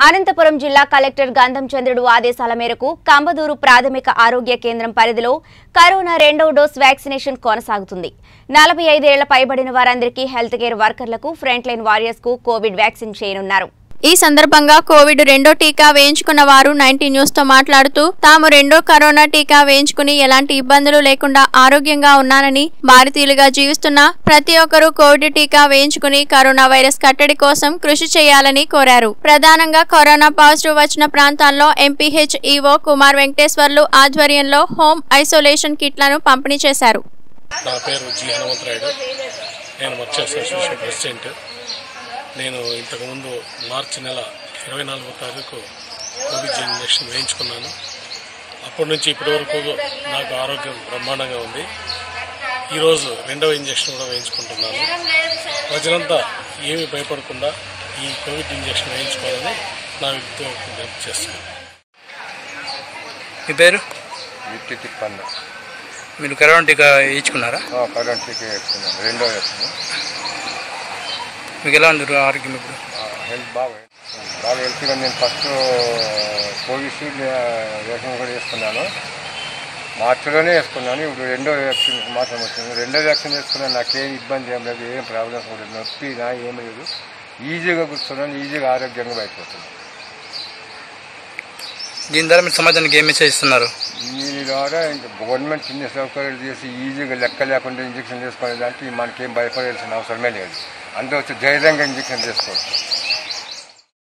అనంతపురం జిల్లా కలెక్టర్ గంధం చంద్రుడు ఆదేశాల మేరకు కంబదూరు ప్రాథమిక ఆరోగ్య కేంద్రం పరిధిలో కరోనా రెండవ డోస్ వ్యాక్సినేషన్ కొనసాగుతుంది నలభై ఐదేళ్ల పైబడిన వారందరికీ హెల్త్ కేర్ వర్కర్లకు ఫ్రంట్ లైన్ వారియర్స్ కు కోవిడ్ వ్యాక్సిన్ చేయనున్నారు ఈ సందర్భంగా కోవిడ్ రెండో టీకా వేయించుకున్న వారు నైన్టీ న్యూస్ తో మాట్లాడుతూ తాము రెండో కరోనా టీకా వేయించుకుని ఎలాంటి ఇబ్బందులు లేకుండా ఆరోగ్యంగా ఉన్నానని భారతీయులుగా జీవిస్తున్న ప్రతి ఒక్కరూ కోవిడ్ టీకా వేయించుకుని కరోనా వైరస్ కట్టడి కోసం కృషి చేయాలని కోరారు ప్రధానంగా కరోనా పాజిటివ్ వచ్చిన ప్రాంతాల్లో ఎంపీహెచ్ ఈవో కుమార్ వెంకటేశ్వర్లు ఆధ్వర్యంలో హోమ్ ఐసోలేషన్ కిట్లను పంపిణీ చేశారు నా పేరు జి హనుమంతరాయుడు నేను మత్స్య అసోసియేషన్ ప్రెసిడెంట్ నేను ఇంతకుముందు మార్చి నెల ఇరవై నాలుగో తారీఖు కోవిడ్ ఇంజెక్షన్ వేయించుకున్నాను అప్పటి నుంచి ఇప్పటి వరకు నాకు ఆరోగ్యం బ్రహ్మాండంగా ఉంది ఈరోజు రెండవ ఇంజెక్షన్ కూడా వేయించుకుంటున్నాను ప్రజలంతా ఏమీ భయపడకుండా ఈ కోవిడ్ ఇంజెక్షన్ వేయించుకోవాలని నా విజ్ఞప్తి చేస్తున్నాను మీ పేరు ఇట్టి తిప్పండి మీరు కరోనా టీకా వేయించుకున్నారా కరెంట్ టీకా వేసుకున్నాను రెండో వేసుకున్నాను మీకు ఎలా ఉంది ఆరోగ్యం ఇప్పుడు హెల్త్ బాగా బాగా హెల్త్గా నేను ఫస్ట్ కోవిషీల్డ్ వ్యాక్సిన్ కూడా వేసుకున్నాను మార్చిలోనే వేసుకున్నాను ఇప్పుడు రెండో వ్యాక్సిన్ మాత్రం వచ్చింది రెండో వ్యాక్సిన్ వేసుకున్నాను నాకేం ఇబ్బంది ఏం లేదు ఏం ప్రాబ్లమ్స్ కూడా లేదు నొప్పి నా ఏం లేదు ఈజీగా కూర్చున్నాను ఈజీగా ఆరోగ్యంగా బయటపోతున్నాను దీని ద్వారా మీరు సమాజానికి ఏం మెసేజ్ ఇస్తున్నారు దీని ద్వారా ఇంకా గవర్నమెంట్ చిన్న సౌకర్యాలు చేసి ఈజీగా లెక్క లేకుండా ఇంజక్షన్ చేసుకునే దాంట్లో మనకేం భయపడాల్సిన అవసరమే లేదు అందరూ వచ్చి ధైర్యంగా ఇంజక్షన్ చేసుకోవచ్చు